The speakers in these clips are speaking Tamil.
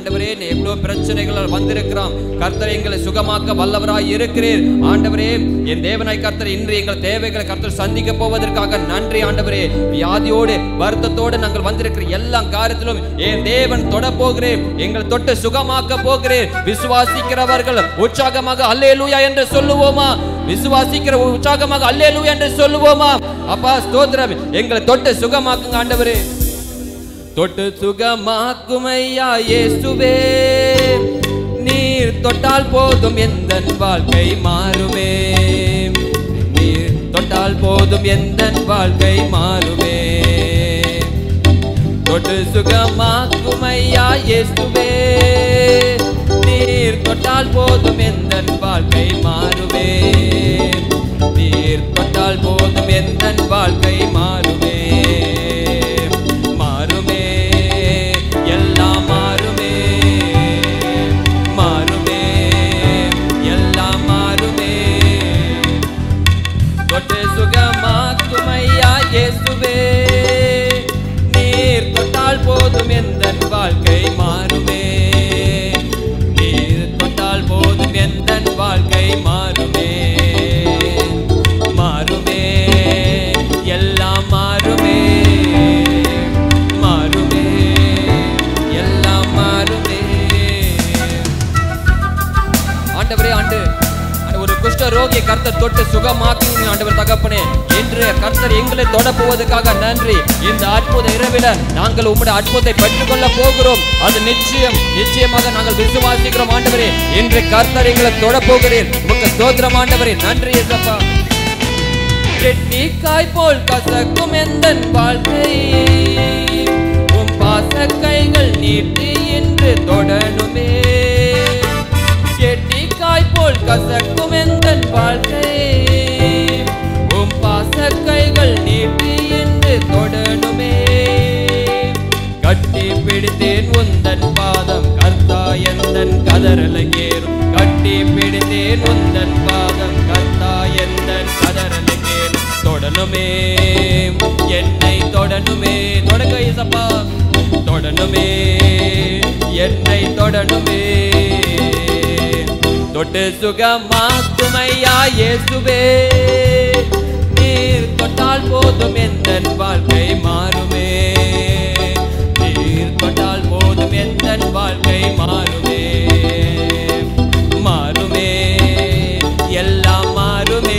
ஆண்டவரே நீ எவ்வளவு பிரச்சனைகள் வந்திருக்கிறோம் கர்த்தர் எங்களை சுகமாக்க வல்லவராய் இருக்கிறீர் ஆண்டவரே என் தேவனாய் கர்த்தர் இன்று எங்கள் தேவைகளை கர்த்தர் சந்திக்க போவதற்காக நன்றி ஆண்டவரே வியாதியோடு வருத்தத்தோடு நாங்கள் வந்திருக்கிற எல்லா காரியத்திலும் என் தேவன் தொட போகிறேன் எங்களை தொட்டு சுகமாக்க போகிறேன் விசுவாசிக்கிறவர்கள் உற்சாகமாக அல்லேலூயா என்று சொல்லுவோமா விசுவாசிக்கிற உற்சாகமாக அல்லேலூயா என்று சொல்லுவோமா அப்பா ஸ்தோத்திரம் எங்களை தொட்டு சுகமாக்குங்க ஆண்டவரே தொட்டு சுகமாக்கும் ஐயா இயேசுவே நீர் தொட்டால் போதும் எந்த வாழ்க்கை மாறுமே நீர் தொட்டால் போதும் எந்த வாழ்க்கை மாறுமே தொட்டு சுகமாக்கும் ஐயா இயேசுவே நீர் தொட்டால் போதும் எந்த வாழ்க்கை மாறுமே நீர் தொட்டால் போதும் எந்த வாழ்க்கை மாறுமே மாறுமே எல்லாம் மாறுமே மாறுமே எல்லாம் மாறுமே தொட்டு சுகமாக்கும் ஐயா இயேசுவே நீர் தொட்டால் போதும் எந்த வாழ்க்கை மாறுமே நீர் தொட்டால் போதும் எந்த வாழ்க்கை மாறுமே மாறுமே எல்லாம் மாறுமே மாறுமே எல்லாம் மாறுமே ஆண்டவரே ஆண்டு ஆண்டு ஒரு குஷ்ட ரோகியை கர்த்தர் தொட்டு சுகமாக்குங்க ஆண்டவர் தகப்பனே இன்று கர்த்தர் எங்களை தொட போவதற்காக நன்றி இந்த அற்புத இரவில நாங்கள் உம்முடைய அற்புதத்தை பெற்றுக்கொள்ள போகிறோம் அது நிச்சயம் நிச்சயமாக நாங்கள் விசுவாசிக்கிறோம் ஆண்டவரே இன்று கர்த்தர் எங்களை தொட போகிறேன் உமக்கு ஸ்தோத்திரம் ஆண்டவரே நன்றி இயேசப்பா கெட்டி காய் போல் கசக்கும் எந்த வாழ்க்கை உம் பாச கைகள் நீட்டி என்று தொடணுமே கெட்டி காய் போல் கசக்கும் எந்த வாழ்க்கை உம் பாச கைகள் நீட்டி என்று தொடணுமே கட்டி பிடித்தேன் உந்தன் பாதம் கர்த்தா எந்தன் கதறலை கேறும் கட்டி பிடித்தேன் உந்தன் பாதம் கர்த்தா எந்தன் கதறலை கேறும் தொடணுமே என்னை தொடணுமே தொடங்க இசப்பா தொடணுமே என்னை தொடணுமே தொட்டு சுகமாக்குமையா இயேசுவே நீர் தொட்டால் போதும் எந்த வாழ்க்கை மாறுமே நீர் தொட்டால் போதும் எந்த வாழ்க்கை மாறுமே மாறுமே எல்லாம் மாறுமே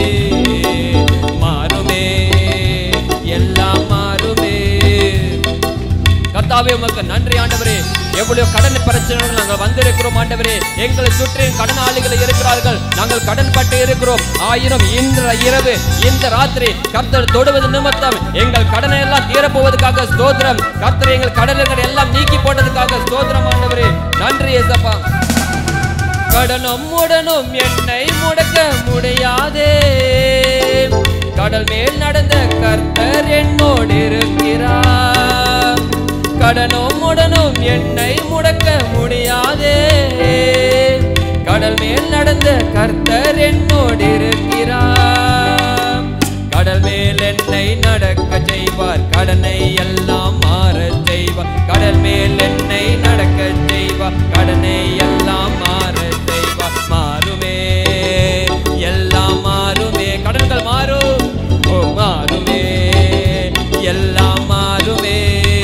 மாறுமே எல்லாம் மாறுமே கர்த்தாவே உமக்கு நன்றி ஆண்டவரே எவ்வளவு கடன் பிரச்சனைகள் நாங்கள் வந்திருக்கிறோம் ஆண்டவரே எங்களை சுற்றி கடனாளிகள் இருக்கிறார்கள் நாங்கள் கடன் பட்டு இருக்கிறோம் ஆயிரம் இன்ற இரவு இந்த ராத்திரி கர்த்தர் தொடுவது நிமித்தம் எங்கள் கடனை எல்லாம் தீரப்போவதற்காக ஸ்தோத்திரம் கர்த்தர் எங்கள் கடன்கள் எல்லாம் நீக்கி போட்டதுக்காக ஸ்தோத்திரம் ஆண்டவரே நன்றி ஏசப்பா கடனும் உடனும் என்னை முடக்க முடியாதே கடல் மேல் நடந்த கர்த்தர் என்னோடு இருக்கிறார் கடனும் உடனும் என்னை முடக்க முடியாதே கடல் மேல் நடந்த கர்த்தர் என்னோடு இருக்கிறார் கடல் மேல் என்னை நடக்க செய்வார் கடனை எல்லாம் மாறச் செய்வார் கடல் மேல் என்னை நடக்க செய்வார் கடனை எல்லாம் மாறச் செய்வார் மாறுமே எல்லாம் மாறுமே கடன்கள் மாறும் ஓ மாறுமே எல்லாம் மாறுமே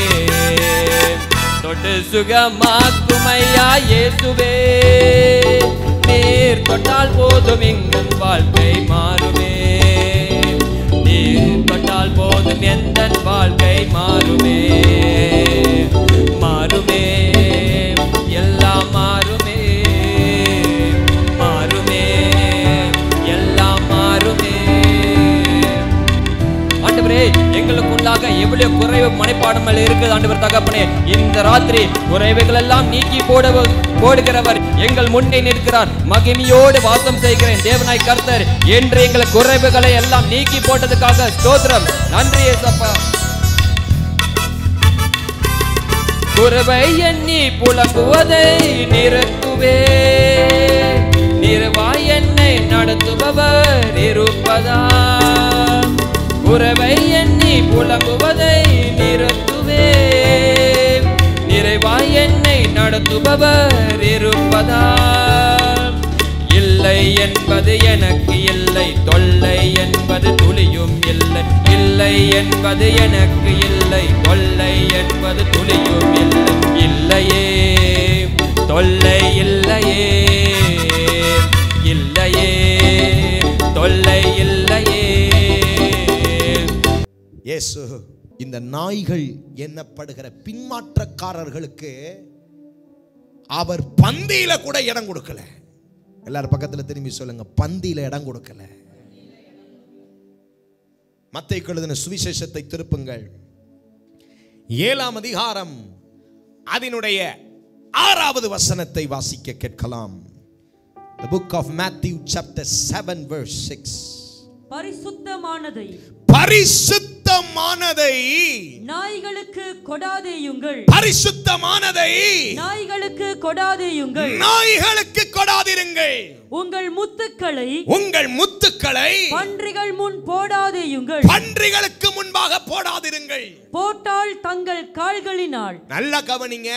தொட்டு சுகமாக்குமையா இயேசுவே நீர் தொட்டால் போதும் எங்கள் வாழ்க்கை மாறுமே நீர் தொட்டால் போதும் எந்த வாழ்க்கை மாறுமே மாறுமே எல்லாம் மாறுமே மாறுமே எல்லாம் மாறுமே ஆண்டவரே எங்களுக்குள்ளாக எவ்வளவு குறைவு மனைப்பாடங்கள் இருக்குது ஆண்டவர் தகப்பனே இந்த ராத்திரி குறைவுகள் எல்லாம் நீக்கி போட போடுகிறவர் எங்கள் முன்னே நிற்கிறார் மகிமையோடு வாசம் செய்கிறேன் தேவனாய் கர்த்தர் என்று எங்கள் குறைவுகளை எல்லாம் நீக்கி போட்டதுக்காக ஸ்தோத்திரம் நன்றி ஏசப்பா குறைவை எண்ணி புலம்புவதை நிறுத்துவே நிறுவாய் என்னை நடத்துபவர் இருப்பதா குறைவை எண்ணி புலம்புவதை நிறுத்துவே நிறைவாய் என்னை நட நடத்துபவர் இருப்பதால் இல்லை என்பது எனக்கு இல்லை தொல்லை என்பது துளியும் இல்லை இல்லை என்பது எனக்கு இல்லை தொல்லை என்பது துளியும் இல்லை இல்லையே தொல்லை இல்லையே இல்லையே தொல்லை இல்லையே இயேசு இந்த நாய்கள் எண்ணப்படுகிற பின்மாற்றக்காரர்களுக்கு அவர் பந்தியில கூட இடம் கொடுக்கல எல்லாரும் பக்கத்துல திரும்பி சொல்லுங்க பந்தியில இடம் கொடுக்கல மத்தை எழுதின சுவிசேஷத்தை திருப்புங்கள் ஏழாம் அதிகாரம் அதனுடைய ஆறாவது வசனத்தை வாசிக்க கேட்கலாம் The book of Matthew chapter 7 verse 6 பரிசுத்தமானதை பரிசுத்தமானதை நாய்களுக்கு கொடாதேயுங்கள் பரிசுத்தமானதை நாய்களுக்கு கொடாதேயுங்கள் நாய்களுக்கு கொடாதிருங்கள் உங்கள் முத்துக்களை உங்கள் முத்துக்களை பன்றிகள் முன் போடாதேயுங்கள் பன்றிகளுக்கு முன்பாக போடாதிருங்கள் போட்டால் தங்கள் கால்களினால் நல்லா கவனிங்க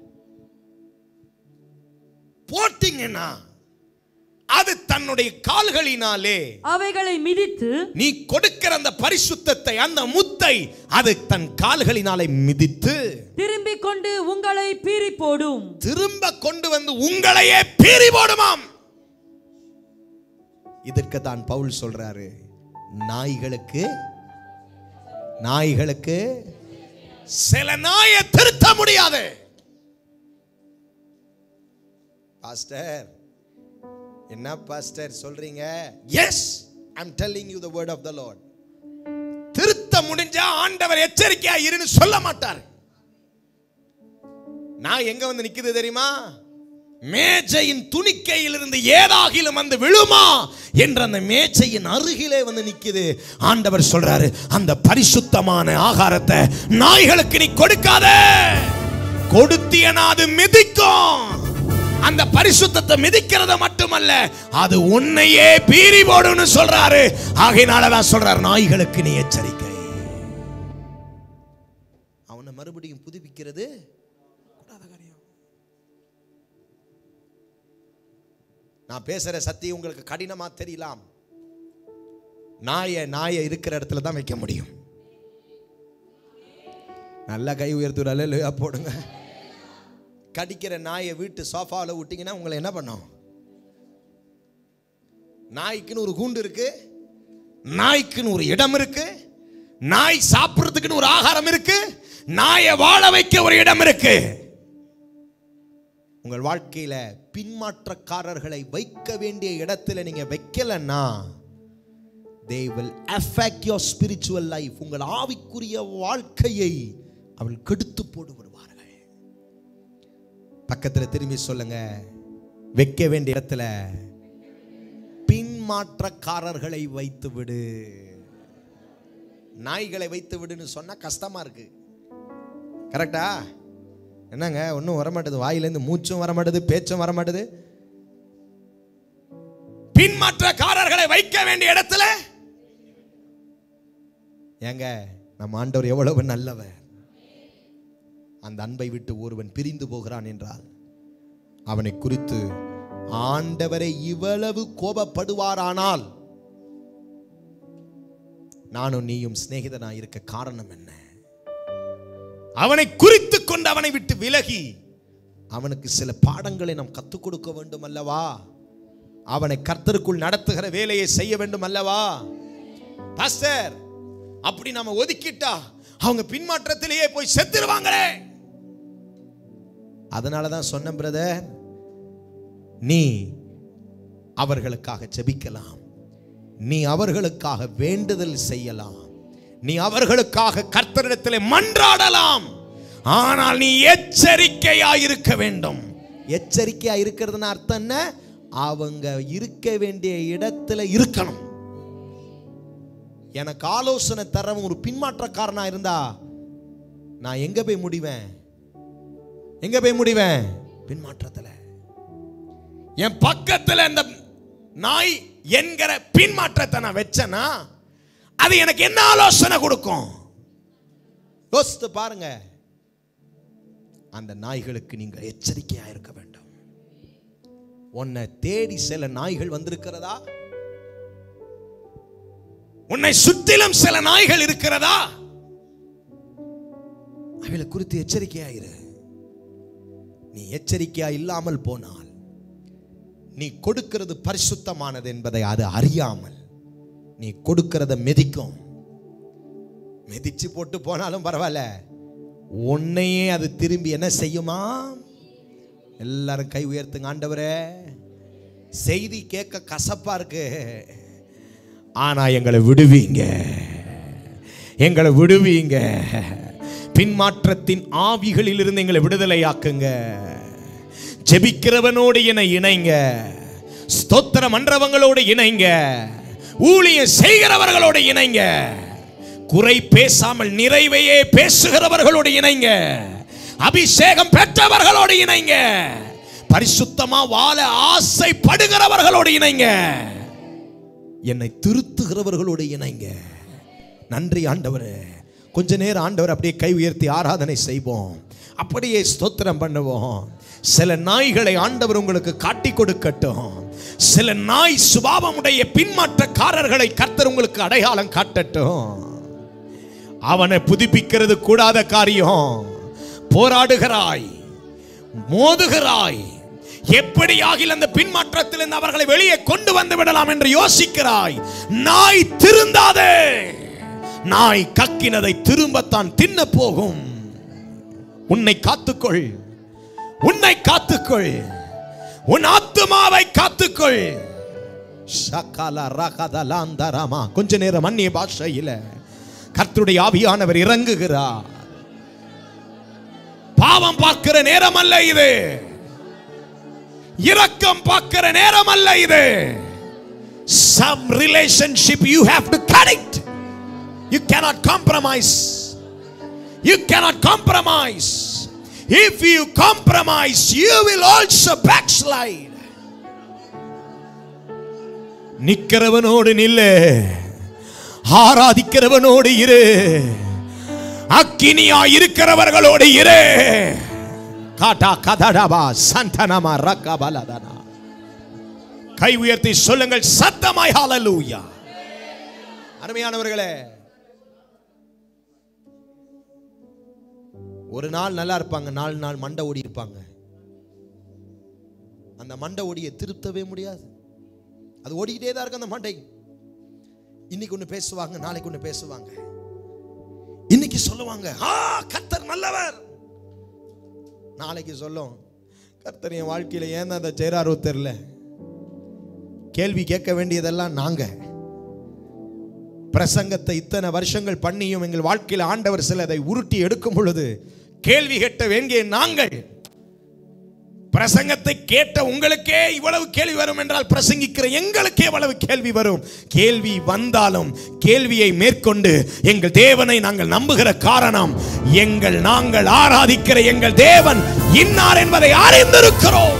போட்டீங்கன்னா அது தன்னுடைய கால்களினாலே அவைகளை மிதித்து நீ கொடுக்கிற அந்த பரிசுத்தத்தை அந்த முத்தை அது தன் கால்களினாலே மிதித்து திரும்பிக் கொண்டு உங்களை பீறி போடும் திரும்ப கொண்டு வந்து உங்களையே பீறி போடுமாம் இதற்கு தான் பவுல் சொல்றாரு நாய்களுக்கு நாய்களுக்கு சில நாயை திருத்த முடியாது பாஸ்டர் என்ன பாஸ்டர் சொல்றீங்க yes I'm telling you the word of the lord திருத்த முடிஞ்சா ஆண்டவர் எச்சரிக்கையா இருன்னு சொல்ல மாட்டார் நான் எங்க வந்து நிக்குது தெரியுமா மேஜையின் துணிக்கையிலிருந்து ஏதாகிலும் வந்து விழுமா என்ற அந்த மேஜையின் அருகிலே வந்து நிக்குது ஆண்டவர் சொல்றாரு அந்த பரிசுத்தமான ஆகாரத்தை நாய்களுக்கு நீ கொடுக்காத கொடுத்தியனா அது மிதிக்கும் அந்த பரிசுத்தத்தை மிதிக்கிறத மட்டுமல்ல அது உன்னையே பீறி போடுன்னு சொல்றாரு ஆகையினாலதான் சொல்றாரு நாய்களுக்கு நீ எச்சரிக்கை அவனை மறுபடியும் புதுப்பிக்கிறது கூடாத காரியம் நான் பேசுற சத்தியம் உங்களுக்கு கடினமா தெரியலாம் நாயை நாயை இருக்கிற இடத்துல தான் வைக்க முடியும் நல்லா கை உயர்த்துறால போடுங்க கடிக்கிற நாயை வீட்டு சோஃபாவில் விட்டீங்கன்னா உங்களை என்ன பண்ணும் நாய்க்குன்னு ஒரு கூண்டு இருக்கு நாய்க்குன்னு ஒரு இடம் இருக்கு நாய் சாப்பிட்றதுக்குன்னு ஒரு ஆகாரம் இருக்கு நாயை வாழ வைக்க ஒரு இடம் இருக்கு உங்கள் வாழ்க்கையில பின்மாற்றக்காரர்களை வைக்க வேண்டிய இடத்துல நீங்க வைக்கலன்னா they will affect your spiritual life உங்கள் ஆவிக்குரிய வாழ்க்கையை அவள் கெடுத்து போடு வருவார்கள் பக்கத்துல திரும்பி சொல்லுங்க வைக்க வேண்டிய இடத்துல பின்மாற்றக்காரர்களை வைத்து விடு நாய்களை வைத்து விடுன்னு சொன்னா கஷ்டமா இருக்கு கரெக்டா என்னங்க ஒன்றும் வரமாட்டேது வாயிலேருந்து மூச்சும் வரமாட்டேது பேச்சும் வரமாட்டேது பின்மாற்றக்காரர்களை வைக்க வேண்டிய இடத்துல ஏங்க நம்ம ஆண்டவர் எவ்வளவு நல்லவர் அந்த அன்பை விட்டு ஒருவன் பிரிந்து போகிறான் என்றால் அவனை குறித்து ஆண்டவரை இவ்வளவு கோபப்படுவாரானால் நானும் நீயும் சிநேகிதனாய் இருக்க காரணம் என்ன அவனை குறித்து கொண்டு அவனை விட்டு விலகி அவனுக்கு சில பாடங்களை நாம் கற்றுக் கொடுக்க வேண்டும் அல்லவா அவனை கர்த்தருக்குள் நடத்துகிற வேலையை செய்ய வேண்டும் அல்லவா பாஸ்டர் அப்படி நாம ஒதுக்கிட்டா அவங்க பின்மாற்றத்திலேயே போய் செத்துருவாங்களே அதனால தான் சொன்னேன் பிரதர் நீ அவர்களுக்காக ஜெபிக்கலாம் நீ அவர்களுக்காக வேண்டுதல் செய்யலாம் நீ அவர்களுக்காக கர்த்தரிடத்திலே மன்றாடலாம் ஆனால் நீ எச்சரிக்கையா இருக்க வேண்டும் எச்சரிக்கையா இருக்கிறதுன்னு அர்த்தம் என்ன அவங்க இருக்க வேண்டிய இடத்துல இருக்கணும் எனக்கு ஆலோசனை தரவன் ஒரு பின்மாற்றக்காரனா இருந்தா நான் எங்க போய் முடிவேன் எங்க போய் முடிவேன் பின்மாற்றத்துல என் பக்கத்துல இந்த நாய் என்கிற பின்மாற்றத்தை நான் வச்சேன்னா அது எனக்கு என்ன ஆலோசனை கொடுக்கும் யோசித்து பாருங்க அந்த நாய்களுக்கு நீங்க எச்சரிக்கையா இருக்க வேண்டும் உன்னை தேடி சில நாய்கள் வந்திருக்கிறதா உன்னை சுற்றிலும் சில நாய்கள் இருக்கிறதா அவைகளை குறித்து எச்சரிக்கையாயிரு நீ எச்சரிக்கையா இல்லாமல் போனால் நீ கொடுக்கிறது பரிசுத்தமானது என்பதை அது அறியாமல் நீ கொடுக்கிறத மிதிக்கும் மிதிச்சு போட்டு போனாலும் பரவாயில்ல உன்னையே அது திரும்பி என்ன செய்யுமா எல்லாரும் கை உயர்த்துங்க ஆண்டவரே செய்தி கேட்க கசப்பா இருக்கு ஆனா எங்களை விடுவீங்க எங்களை விடுவீங்க பின்மாற்றத்தின் ஆவிகளில் இருந்து எங்களை விடுதலையாக்குங்க ஜெபிக்கிறவனோடு என்னை இணைங்க ஸ்தோத்திர மன்றவங்களோடு இணைங்க ஊழியம் செய்கிறவர்களோடு இணைங்க குறை பேசாமல் நிறைவையே பேசுகிறவர்களோடு இணைங்க அபிஷேகம் பெற்றவர்களோடு இணைங்க பரிசுத்தமா வாழ ஆசைப்படுகிறவர்களோடு இணைங்க என்னை திருத்துகிறவர்களோடு இணைங்க நன்றி ஆண்டவரே கொஞ்ச நேரம் ஆண்டவர் அப்படியே கை உயர்த்தி ஆராதனை செய்வோம் அப்படியே ஸ்தோத்திரம் பண்ணுவோம் சில நாய்களை ஆண்டவர் உங்களுக்கு காட்டி கொடுக்கட்டும் சில நாய் சுபாவமுடைய பின்மாற்றக்காரர்களை கர்த்தர் உங்களுக்கு அடையாளம் காட்டட்டும் அவனை புதுப்பிக்கிறது கூடாத காரியம் போராடுகிறாய் மோதுகிறாய் எப்படியாகில் அந்த பின்மாற்றத்திலிருந்து அவர்களை வெளியே கொண்டு வந்து விடலாம் என்று யோசிக்கிறாய் நாய் திருந்தாதே நாய் கக்கினதை திரும்பத்தான் தின்ன போகும் உன்னை காத்துக்கொள் உன்னை காத்துக்கொள் உன் ஆத்துமாவை காத்துக்கொள் சகல ரகதலாந்தரமா கொஞ்ச நேரம் அந்நிய பாஷையில கர்த்தருடைய ஆவியானவர் இறங்குகிறார் பாவம் பார்க்கிற நேரம் அல்ல இது இரக்கம் பார்க்கிற நேரம் அல்ல இது some relationship you have to cut it you cannot compromise you cannot compromise if you compromise you will also backslide நிக்கிறவனோடு நில்லு ஆராதிக்கிறவனோடு இரு அக்கினியா இருக்கிறவர்களோடு இரு காட்டா கதடபா சந்தனமா ரக்கபலதனா கை உயர்த்தி சொல்லுங்கள் சத்தமாய் ஹalleluya அருமையானவர்களே ஒரு நாள் நல்லா இருப்பாங்க நாலு நாள் மண்டை ஓடி இருப்பாங்க அந்த மண்டை ஓடியை திருத்தவே முடியாது அது ஓடிக்கிட்டே தான் இருக்கு அந்த மண்டை இன்னைக்கு ஒன்று பேசுவாங்க நாளைக்கு ஒன்று பேசுவாங்க இன்னைக்கு சொல்லுவாங்க ஆ கர்த்தர் நல்லவர் நாளைக்கு சொல்லும் கர்த்தர் என் வாழ்க்கையில ஏன் தான் அதை செய்கிறாரோ தெரியல கேள்வி கேட்க வேண்டியதெல்லாம் நாங்க பிரசங்கத்தை இத்தனை வருஷங்கள் பண்ணியும் எங்கள் வாழ்க்கையில் ஆண்டவர் சிலதை உருட்டி எடுக்கும் பொழுது கேள்வி கேட்ட வேண்டிய நாங்கள் பிரசங்கத்தை கேட்ட உங்களுக்கே இவ்வளவு கேள்வி வரும் என்றால் பிரசங்கிக்கிற எங்களுக்கே எவ்வளவு கேள்வி வரும் கேள்வி வந்தாலும் கேள்வியை மேற்கொண்டு எங்கள் தேவனை நாங்கள் நம்புகிற காரணம் எங்கள் நாங்கள் ஆராதிக்கிற எங்கள் தேவன் இன்னார் என்பதை அறிந்திருக்கிறோம்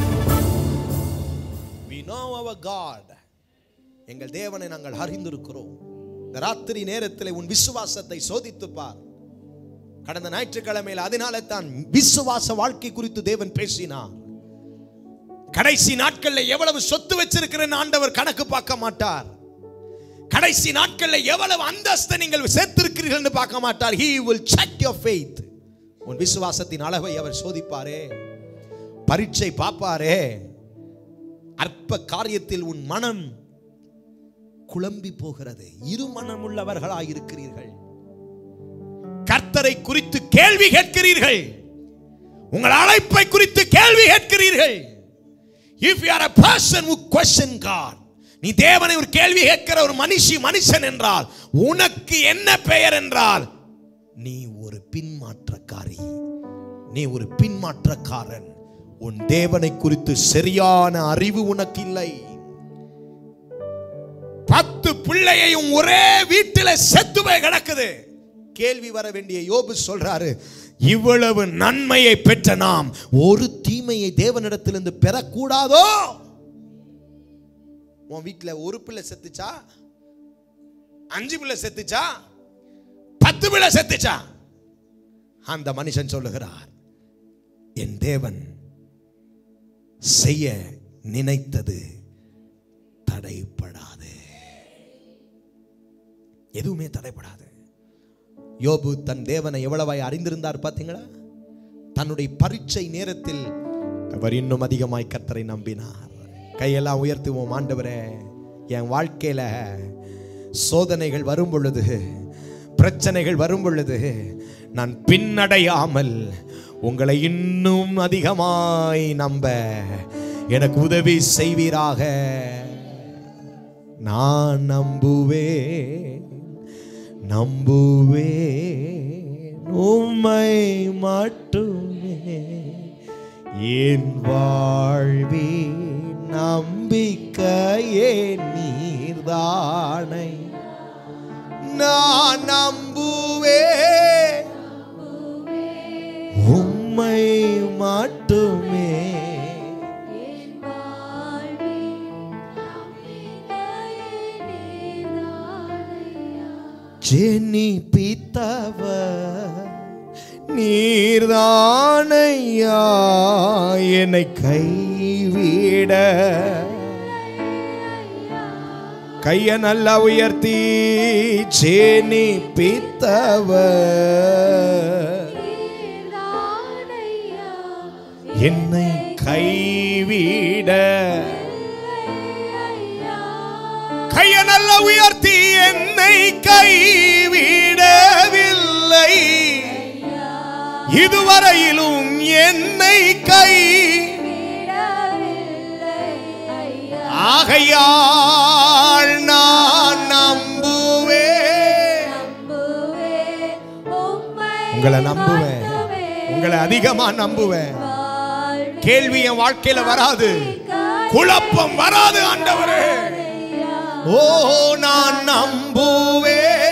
We know our God. எங்கள் தேவனை நாங்கள் அறிந்திருக்கிறோம் இந்த ராத்திரி நேரத்தில் உன் விசுவாசத்தை சோதித்துப் பார் கடந்த ஞாயிற்றுக்கிழமையில் அதனால தான் விசுவாச வாழ்க்கை குறித்து தேவன் பேசினார் கடைசி நாட்கள்ல எவ்வளவு சொத்து வச்சிருக்கிறேன்னு ஆண்டவர் கணக்கு பார்க்க மாட்டார் கடைசி நாட்கள்ல எவ்வளவு அந்தஸ்தை நீங்கள் சேர்த்திருக்கிறீர்கள் பார்க்க மாட்டார் he will check your faith உன் விசுவாசத்தின் அளவை அவர் சோதிப்பாரே பரீட்சை பார்ப்பாரே அற்ப காரியத்தில் உன் மனம் குழம்பி போகிறது இரு மனமுள்ளவர்களாய் இருக்கிறீர்கள் கர்த்தரை குறித்து கேள்வி கேட்கிறீர்கள் உங்கள் அழைப்பை குறித்து கேள்வி கேட்கிறீர்கள் if you are a person who question God நீ தேவனை ஒரு கேள்வி கேட்கிற ஒரு மனுஷி மனுஷன் என்றால் உனக்கு என்ன பெயர் என்றால் நீ ஒரு பின்மாற்றக்காரி நீ ஒரு பின்மாற்றக்காரன் உன் தேவனை குறித்து சரியான அறிவு உனக்கு இல்லை பத்து பிள்ளையையும் ஒரே வீட்டில் செத்து போய் கிடக்குது கேள்வி வர வேண்டிய யோபு சொல்றாரு இவ்வளவு நன்மையை பெற்ற நாம் ஒரு தீமையை தேவனிடத்திலிருந்து பெறக்கூடாதோ உன் வீட்டில் ஒரு பிள்ளை செத்துச்சா அஞ்சு பிள்ளை செத்துச்சா பத்து பிள்ளை செத்துச்சா அந்த மனுஷன் சொல்லுகிறார் என் தேவன் செய்ய நினைத்தது தடைப்படாது எதுவுமே தடைப்படாது யோபு தன் தேவனை எவ்வளவாய் அறிந்திருந்தார் பார்த்தீங்களா தன்னுடைய பரீட்சை நேரத்தில் அவர் இன்னும் அதிகமாய் கர்த்தரை நம்பினார் கையெல்லாம் உயர்த்துவோம் ஆண்டவரே என் வாழ்க்கையில சோதனைகள் வரும் பொழுது பிரச்சனைகள் வரும் பொழுது நான் பின்னடையாமல் உங்களை இன்னும் அதிகமாய் நம்ப எனக்கு உதவி செய்வீராக நான் நம்புவேன் நம்புவேன் உம்மை மட்டுமே என் வாழ்வின் நம்பிக்கையே நீர்தானை நான் நம்புவேன் உம்மை மட்டுமே ஜெனிப்பித்தவர் நீர்தானையா என்னை கைவிட கைய நல்லா உயர்த்தி ஜெனிப்பித்தவர் என்னை கைவிட கைய நல்ல உயர்த்தி என்னை கைவிடவில்லை இதுவரையிலும் என்னை கை ஆகையால் நான் நம்புவேன் உங்களை நம்புவேன் உங்களை அதிகமா நம்புவேன் கேள்வி என் வாழ்க்கையில வராது குழப்பம் வராது ஆண்டவரே ஓ நான் நம்புவேன்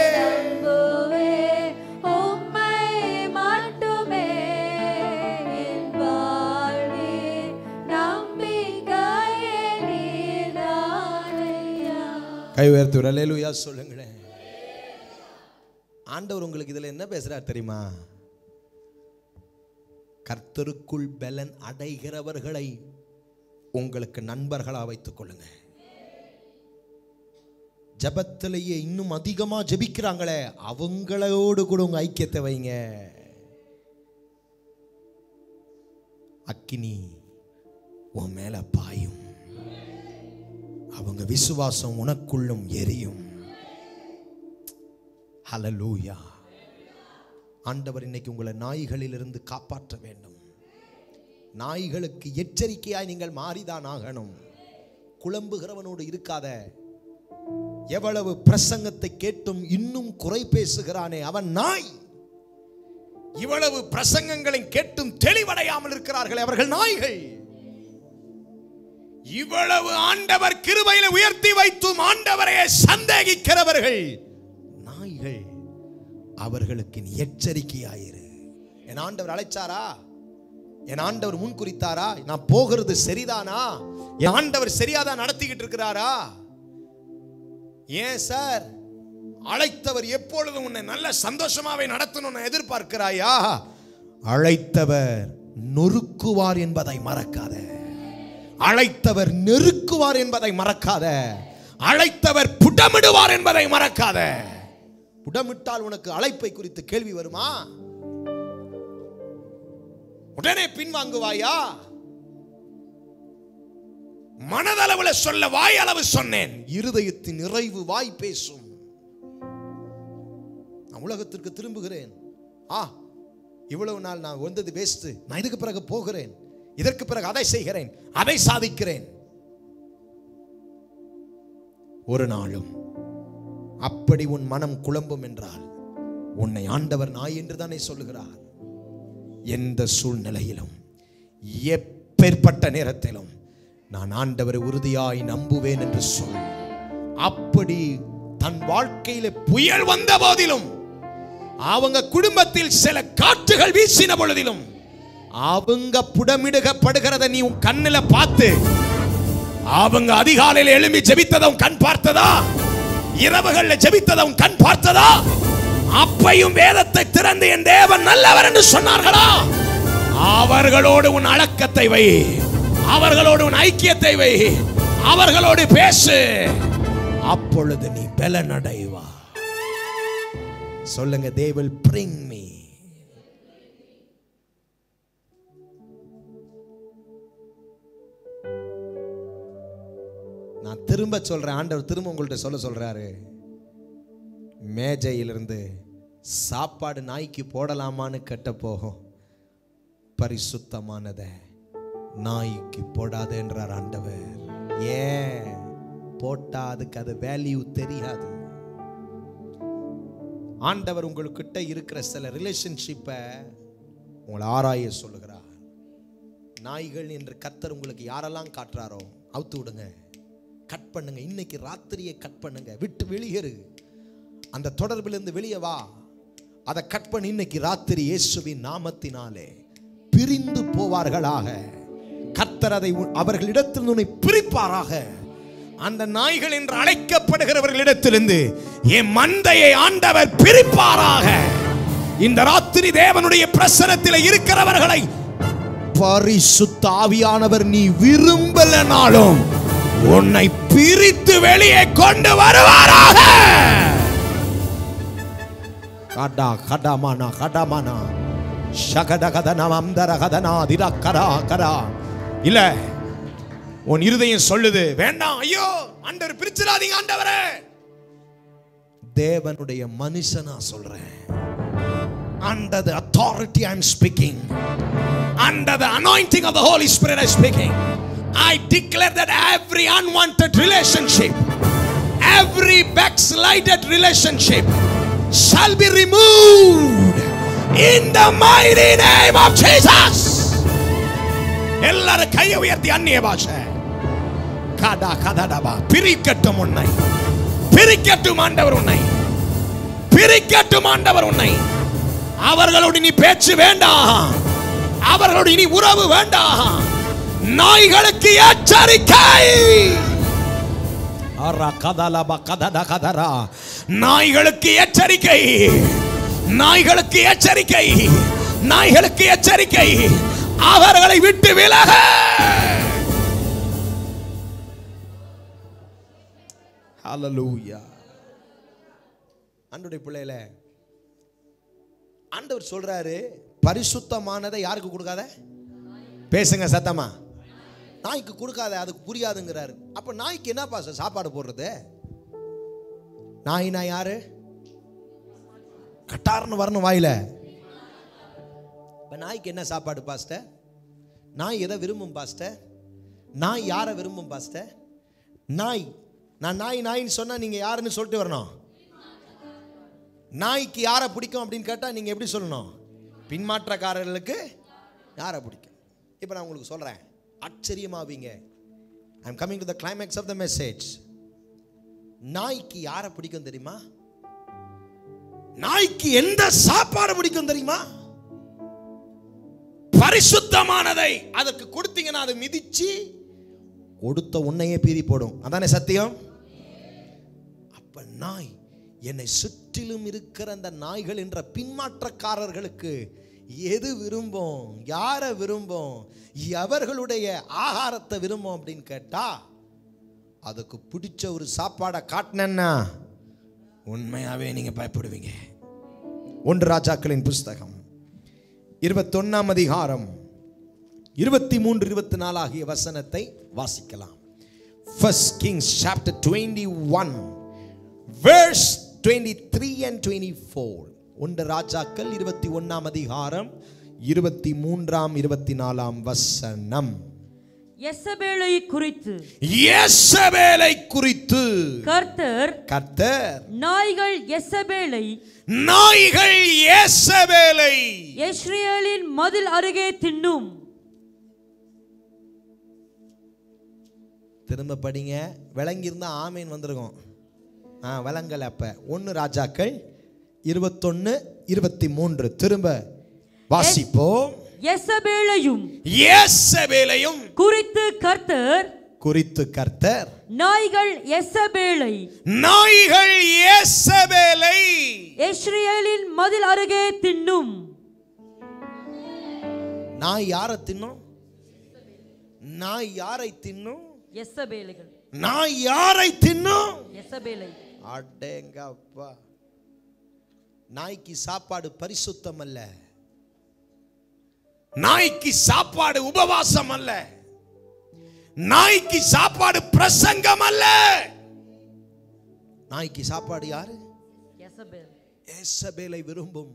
கை உயர்த்து விரலேலுயா சொல்லுங்களேன் ஆண்டவர் உங்களுக்கு இதுல என்ன பேசுறார் தெரியுமா கர்த்தருக்குள் பலன் அடைகிறவர்களை உங்களுக்கு நண்பர்களா வைத்துக் கொள்ளுங்க ஜபத்திலேயே இன்னும் அதிகமா ஜெபிக்கிறாங்களே அவங்களோடு கூட உங்க ஐக்கியத்தை வைங்க அக்கினி உன் மேல பாயும் அவங்க விசுவாசம் உனக்குள்ளும் எரியும் ஹalleluya ஆண்டவர் இன்னைக்கு உங்களை நாய்களிலிருந்து காப்பாற்ற வேண்டும் நாய்களுக்கு எச்சரிக்கையாய் நீங்கள் மாறிதான் ஆகணும் குழம்புகிறவனோடு இருக்காத எவ்வளவு பிரசங்கத்தை கேட்டும் இன்னும் குறை பேசுகிறானே அவன் நாய் இவ்வளவு பிரசங்கங்களை கேட்டும் தெளிவடையாமல் இருக்கிறார்கள் அவர்கள் நாய்கள் இவ்வளவு ஆண்டவர் கிருபையில உயர்த்தி வைத்தும் ஆண்டவரையே சந்தேகிக்கிறவர்கள் நாய்கள் அவர்களுக்கு நீ எச்சரிக்கையாயிரு என் ஆண்டவர் அழைச்சாரா என் ஆண்டவர் முன் குறித்தாரா நான் போகிறது சரிதானா என் ஆண்டவர் சரியாதான் நடத்திக்கிட்டு இருக்கிறாரா ஏன் சார் அழைத்தவர் எப்பொழுதும் உன்னை நல்ல சந்தோஷமாவே நடத்தணும்னு எதிர்பார்க்கிறாயா அழைத்தவர் நொறுக்குவார் என்பதை மறக்காத அழைத்தவர் நெருக்குவார் என்பதை மறக்காத அழைத்தவர் புடமிடுவார் என்பதை மறக்காத புடமிட்டால் உனக்கு அழைப்பை குறித்து கேள்வி வருமா உடனே பின்வாங்குவாயா மனதளவுல சொல்ல வாய் அளவு சொன்னேன் இருதயத்தின் நிறைவு வாய் பேசும் நான் உலகத்திற்கு திரும்புகிறேன் ஆ இவ்வளவு நாள் நான் வந்தது வேஸ்ட் நான் இதுக்கு பிறகு போகிறேன் இதற்கு பிறகு அதை செய்கிறேன் அதை சாதிக்கிறேன் ஒரு நாளும் அப்படி உன் மனம் குழம்பும் என்றால் உன்னை ஆண்டவர் நாய் என்று தானே சொல்லுகிறார் எந்த சூழ்நிலையிலும் எப்பேற்பட்ட நேரத்திலும் நான் ஆண்டவரை உறுதியாய் நம்புவேன் என்று சொல் அப்படி தன் வாழ்க்கையில புயல் வந்த போதிலும் அவங்க குடும்பத்தில் சில காற்றுகள் வீசின பொழுதிலும் அவங்க புடமிடுகப்படுகிறத நீ உன் கண்ணுல பார்த்து அவங்க அதிகாலையில் எழும்பி ஜெபித்ததை உன் கண் பார்த்ததா இரவுகள்ல ஜெபித்ததை உன் கண் பார்த்ததா அப்பையும் வேதத்தை திறந்து என் தேவன் நல்லவர் என்று சொன்னார்களா அவர்களோடு உன் அடக்கத்தை வை அவர்களோடு உன் ஐக்கியத்தை வை அவர்களோடு பேசு அப்பொழுது நீ பலனடைவா சொல்லுங்க they will bring me நான் திரும்ப சொல்றேன் ஆண்டவர் திரும்ப உங்கள்ட்ட சொல்ல சொல்றாரு மேஜையிலிருந்து சாப்பாடு நாய்க்கு போடலாமான்னு கெட்ட போகும் பரிசுத்தமானதை நாய்க்கு போடாதேன்றார் ஆண்டவர் ஏன் போட்டா அதுக்கு அது வேல்யூ தெரியாது ஆண்டவர் உங்களுக்கிட்ட இருக்கிற சில ரிலேஷன்ஷிப்பை உங்களை ஆராய சொல்லுகிறார் நாய்கள் என்று கத்தர் உங்களுக்கு யாரெல்லாம் காட்டுறாரோ அவுத்து விடுங்க கட் பண்ணுங்க இன்னைக்கு ராத்திரியை கட் பண்ணுங்க விட்டு வெளியேறு அந்த தொடர்பிலிருந்து வெளியே வா அதை கட் பண்ணி இன்னைக்கு ராத்திரி இயேசுவின் நாமத்தினாலே பிரிந்து போவார்களாக கர்த்தர் அதை உ- அவர்களிடத்தில் உன்னை பிரிப்பாராக அந்த நாய்கள் என்று அழைக்கப்படுகிறவர்களிடத்திலிருந்து என் மந்தையை ஆண்டவர் பிரிப்பாராக இந்த ராத்திரி தேவனுடைய பிரசனத்தில் இருக்கிறவர்களை பரிசுத்த ஆவியானவர் நீ விரும்பலனாலும் உன்னை பிரித்து வெளியே கொண்டு வருவாராக கடா கடமானா கடமானா ஷகட கதனா அந்தர கதனா திரக்கரா கரா இல்ல உன் இருதயம் சொல்லுது வேண்டாம் ஐயோ ஆண்டவர் பிரிச்சிடாதீங்க ஆண்டவரே தேவனுடைய மனுஷனா சொல்றேன் under the authority I'm speaking under the anointing of the Holy Spirit I'm speaking I declare that every unwanted relationship every backslided relationship shall be removed in the mighty name of Jesus எல்லாரும் கையை உயர்த்தி அந்நிய பாஷை கதா கதடபா பிரிக்கட்டும் உன்னை பிரிக்கட்டும் ஆண்டவர் உன்னை பிரிக்கட்டும் ஆண்டவர் உன்னை அவர்களோடு நீ பேச்சு வேண்டாம் அவர்களோடு இனி உறவு வேண்டாம் நாய்களுக்கு எச்சரிக்கை அரா கதலப கதட கதரா. நாய்களுக்கு எச்சரிக்கை நாய்களுக்கு எச்சரிக்கை நாய்களுக்கு எச்சரிக்கை அவர்களை விட்டு விலக ஹalleluya ஆண்டவருடைய பிள்ளையில ஆண்டவர் சொல்றாரு பரிசுத்தமானதை யாருக்கு கொடுக்காத பேசுங்க சத்தமா நாய்க்கு கொடுக்காத அதுக்கு புரியாதுங்கிறாரு அப்ப நாய்க்கு என்னப்பா சார் சாப்பாடு போடுறது நாய்னா யாரு கட்டார்னு வரணும் வாயில இப்ப நாய்க்கு என்ன சாப்பாடு பாஸ்டர் நாய் எதை விரும்பும் பாஸ்டர் நாய் யாரை விரும்பும் பாஸ்டர் நாய் நான் நாய் நாயின்னு சொன்னா நீங்க யாருன்னு சொல்லிட்டு வரணும் நாய்க்கு யாரை பிடிக்கும் அப்படின்னு கேட்டா நீங்க எப்படி சொல்லணும் பின்மாற்றக்காரர்களுக்கு யாரை பிடிக்கும் இப்போ நான் உங்களுக்கு சொல்றேன் ஆச்சரியமாவீங்க I am coming to the climax of the message நாய்க்கு யாரை பிடிக்கும் தெரியுமா நாய்க்கு எந்த சாப்பாடு பிடிக்கும் தெரியுமா பரிசுத்தமானதை அதுக்கு கொடுத்தீங்கன்னா அது மிதிச்சு கொடுத்த உன்னையே பீறி போடும் அதானே சத்தியம் அப்ப நாய் என்னை சுற்றிலும் இருக்கிற அந்த நாய்கள் என்ற பின்மாற்றக்காரர்களுக்கு எது விரும்பும் யாரை விரும்பும் எவர்களுடைய ஆகாரத்தை விரும்பும் அப்படின்னு கேட்டா அதுக்கு பிடிச்ச ஒரு சாப்பாடை காட்டினேன்னா உண்மையாவே நீங்க பயப்படுவீங்க ஒன்று ராஜாக்களின் புஸ்தகம் இருபத்தொன்னாம் அதிகாரம் இருபத்தி மூன்று இருபத்தி நாலு ஆகிய வசனத்தை வாசிக்கலாம் first Kings chapter twenty one verse twenty three and twenty four ஒன்று ராஜாக்கள் இருபத்தி ஒன்னாம் அதிகாரம் இருபத்தி மூன்றாம் இருபத்தி நாலாம் வசனம் எசபேலை குறித்து இயேசபேலை குறித்து கர்த்தர் கர்த்தர் நாய்கள் எசபேலை நாய்கள் இயேசபேலை இஸ்ரேலின் மதில் அருகே தின்னும் திரும்ப படிங்க விளங்கி இருந்தா ஆமேன் வந்திருக்கும் ஆ விளங்கல அப்ப ஒன்று ராஜாக்கள் இருபத்தொன்னு இருபத்தி மூன்று திரும்ப வாசிப்போம் எசபேலையும் இயேசபேலையும் குறித்து கர்த்தர் குறித்து கர்த்தர் நாய்கள் எசபேலை நாய்கள் இயேசபேலை இஸ்ரேலின் மதில் அருகே தின்னும் நாய் யாரை தின்னும் நாய் யாரை தின்னும் எசபேலுகள் நாய் யாரை தின்னும் எசபேலை அடேங்கப்பா நாய்க்கு சாப்பாடு பரிசுத்தம் அல்ல நாய்க்கு சாப்பாடு உபவாசம் அல்ல நாய்க்கு சாப்பாடு பிரசங்கம் அல்ல நாய்க்கு சாப்பாடு யாரு எசபேல் ஏசபேலை விரும்பும்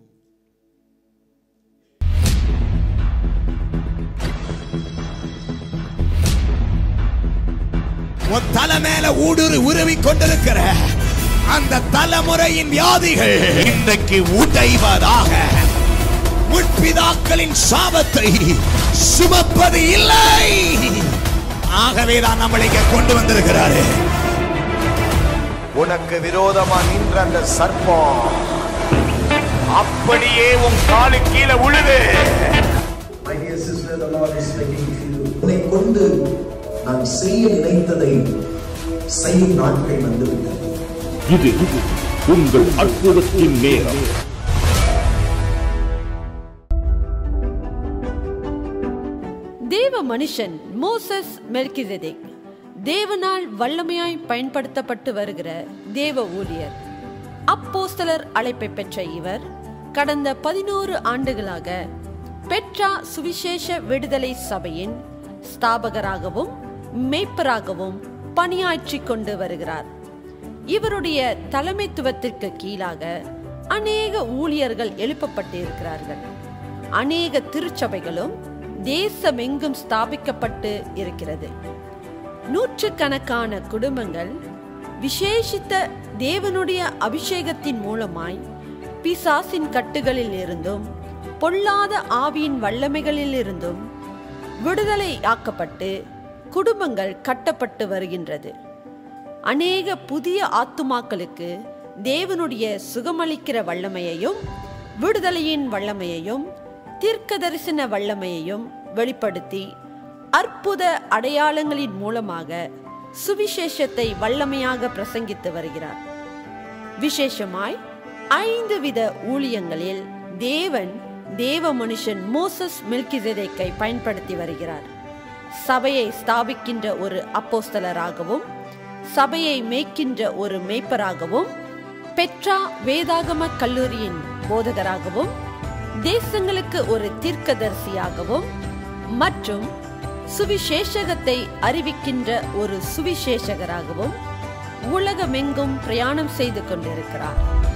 உன் தலை மேல ஊடுரு உருவி கொண்டிருக்கிற அந்த தலைமுறையின் வியாதிகள் இன்றைக்கு உடைவதாக முற்பிதாக்களின் சாபத்தை சுமப்பது இல்லை ஆகவேதான் நம்மளை இங்க கொண்டு வந்திருக்கிறாரு உனக்கு விரோதமா நின்ற அந்த சர்ப்பம் அப்படியே உன் காலு கீழே உழுது My dear sister, the Lord is speaking to you. உன்னை கொண்டு நான் செய்ய நினைத்ததை செய்யும் நாட்கள் வந்துவிட்டது இது உங்கள் அற்புதத்தின் நேரம் தேவ மனுஷன் மோசஸ் மெல்கிசெதேக் தேவனால் வல்லமையாய் பயன்படுத்தப்பட்டு வருகிற தேவ ஊழியர் அப்போஸ்தலர் அழைப்பை பெற்ற இவர் கடந்த பதினோரு ஆண்டுகளாக பெட்ரா சுவிசேஷ விடுதலை சபையின் ஸ்தாபகராகவும் மேய்ப்பராகவும் பணியாற்றிக் கொண்டு வருகிறார் இவருடைய தலைமைத்துவத்திற்கு கீழாக அநேக ஊழியர்கள் எழுப்பப்பட்டிருக்கிறார்கள் அநேக திருச்சபைகளும் தேசமெங்கும் ஸ்தாபிக்கப்பட்டு இருக்கிறது நூற்றுக்கணக்கான குடும்பங்கள் விசேஷித்த தேவனுடைய அபிஷேகத்தின் மூலமாய் பிசாசின் கட்டுகளில் இருந்தும் பொல்லாத ஆவியின் வல்லமைகளில் இருந்தும் விடுதலை ஆக்கப்பட்டு குடும்பங்கள் கட்டப்பட்டு வருகின்றது அநேக புதிய ஆத்துமாக்களுக்கு தேவனுடைய சுகமளிக்கிற வல்லமையையும் விடுதலையின் வல்லமையையும் தீர்க்க தரிசன வல்லமையையும் வெளிப்படுத்தி அற்புத அடையாளங்களின் மூலமாக சுவிசேஷத்தை வல்லமையாக பிரசங்கித்து வருகிறார் விசேஷமாய் ஐந்து வித ஊழியங்களில் தேவன் தேவ மனுஷன் மோசஸ் மெல்கிசெதேக்கை பயன்படுத்தி வருகிறார் சபையை ஸ்தாபிக்கின்ற ஒரு அப்போஸ்தலராகவும் சபையை மேய்க்கின்ற ஒரு மேய்ப்பராகவும் பெட்ரா வேதாகம கல்லூரியின் போதகராகவும் தேசங்களுக்கு ஒரு தீர்க்கதரிசியாகவும் மற்றும் சுவிசேஷகத்தை அறிவிக்கின்ற ஒரு சுவிசேஷகராகவும் உலகமெங்கும் பிரயாணம் செய்து கொண்டிருக்கிறார்